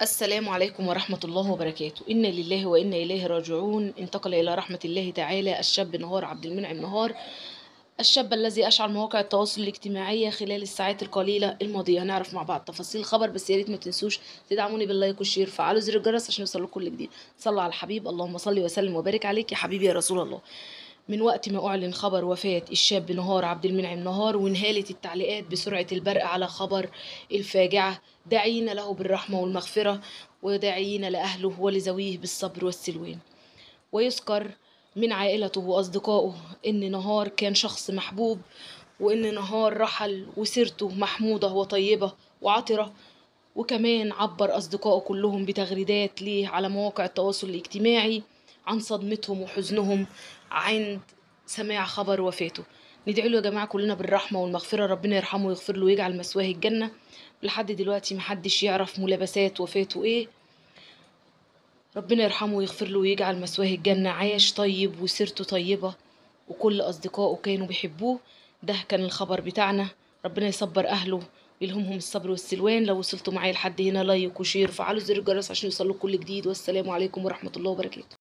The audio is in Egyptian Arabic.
السلام عليكم ورحمة الله وبركاته إنا لله وإنا إليه راجعون انتقل إلى رحمة الله تعالى الشاب نهار عبد المنعم نهار الشاب الذي أشعل مواقع التواصل الاجتماعي خلال الساعات القليلة الماضية هنعرف مع بعض تفاصيل الخبر بس يا ريت ما تنسوش تدعموني باللايك والشير فعلوا زر الجرس عشان يوصلكم كل جديد صلوا على الحبيب اللهم صل وسلم وبارك عليك يا حبيبي يا رسول الله من وقت ما أعلن خبر وفاة الشاب نهار عبد المنعم نهار وانهالت التعليقات بسرعة البرق على خبر الفاجعة داعين له بالرحمة والمغفرة وداعين لأهله ولذويه بالصبر والسلوان ويذكر من عائلته وأصدقائه إن نهار كان شخص محبوب وإن نهار رحل وسيرته محمودة وطيبة وعطرة وكمان عبر أصدقائه كلهم بتغريدات ليه على مواقع التواصل الاجتماعي عن صدمتهم وحزنهم عند سماع خبر وفاته ندعي له يا جماعة كلنا بالرحمة والمغفرة ربنا يرحمه ويغفر له ويجعل مثواه الجنة لحد دلوقتي محدش يعرف ملابسات وفاته ايه ربنا يرحمه ويغفر له ويجعل مثواه الجنة عاش طيب وسيرته طيبة وكل أصدقائه كانوا بيحبوه ده كان الخبر بتاعنا ربنا يصبر أهله ويلهمهم الصبر والسلوان لو وصلتوا معايا لحد هنا لايك وشير وفعلوا زر الجرس عشان يوصلوا كل جديد والسلام عليكم ورحمة الله وبركاته